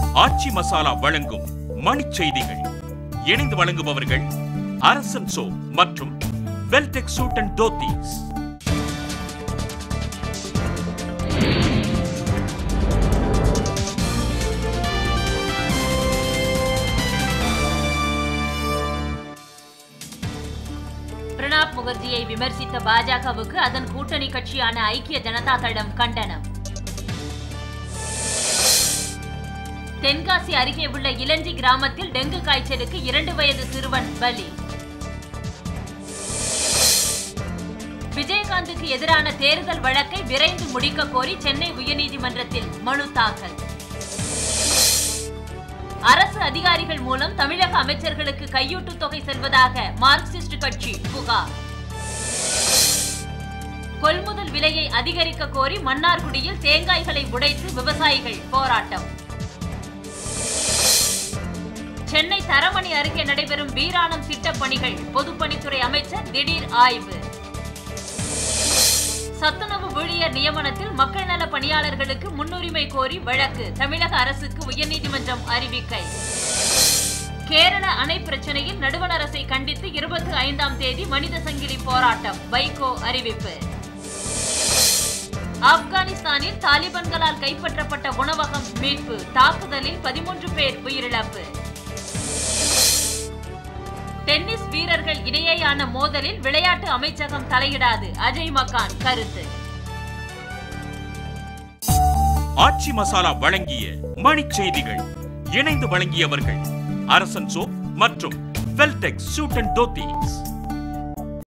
ஆச்சி மசாலா வழங்கும் மணிச் செய்திகள் இணைந்து வழங்குபவர்கள் அரசன் சோ மற்றும் வெல்டெக் சூட் அண்ட் தோத்தீஸ் பிரணாப் முகர்ஜியை விமர்சித்த பாஜகவுக்கு அதன் கூட்டணி கட்சியான ஐக்கிய ஜனதா தளம் கண்டனம் தென்காசி அருகே உள்ள இளஞ்சி கிராமத்தில் டெங்கு காய்ச்சலுக்கு இரண்டு வயது சிறுவன் பலி விஜயகாந்துக்கு எதிரான தேர்தல் வழக்கை விரைந்து முடிக்க கோரி சென்னை உயர்நீதிமன்றத்தில் மனு தாக்கல் அரசு அதிகாரிகள் மூலம் தமிழக அமைச்சர்களுக்கு கையூட்டு தொகை செல்வதாக மார்க்சிஸ்ட் கட்சி புகார் கொள்முதல் விலையை அதிகரிக்க கோரி மன்னார்குடியில் தேங்காய்களை உடைத்து விவசாயிகள் போராட்டம் சென்னை தரமணி அருகே நடைபெறும் வீராணம் திட்டப் பணிகள் பொதுப்பணித்துறை அமைச்சர் திடீர் ஆய்வு சத்துணவு ஊழியர் நியமனத்தில் மக்கள் நல பணியாளர்களுக்கு முன்னுரிமை கோரி வழக்கு தமிழக அரசுக்கு உயர்நீதிமன்றம் அறிவிக்கை கேரள அணை பிரச்சனையில் நடுவண் அரசை கண்டித்து இருபத்தி ஐந்தாம் தேதி மனித சங்கிலி போராட்டம் வைகோ அறிவிப்பு ஆப்கானிஸ்தானில் தாலிபான்களால் கைப்பற்றப்பட்ட உணவகம் மீட்பு தாக்குதலில் பதிமூன்று பேர் உயிரிழப்பு டென்னிஸ் வீரர்கள் இடையேயான மோதலில் விளையாட்டு அமைச்சகம் தலையிடாது அஜய் மக்கான் கருத்து ஆச்சி மசாலா வழங்கிய மணிச் செய்திகள் இணைந்து வழங்கியவர்கள் அரசன் சோ மற்றும் வெல்டெக் சூட் அண்ட் தோத்தீஸ்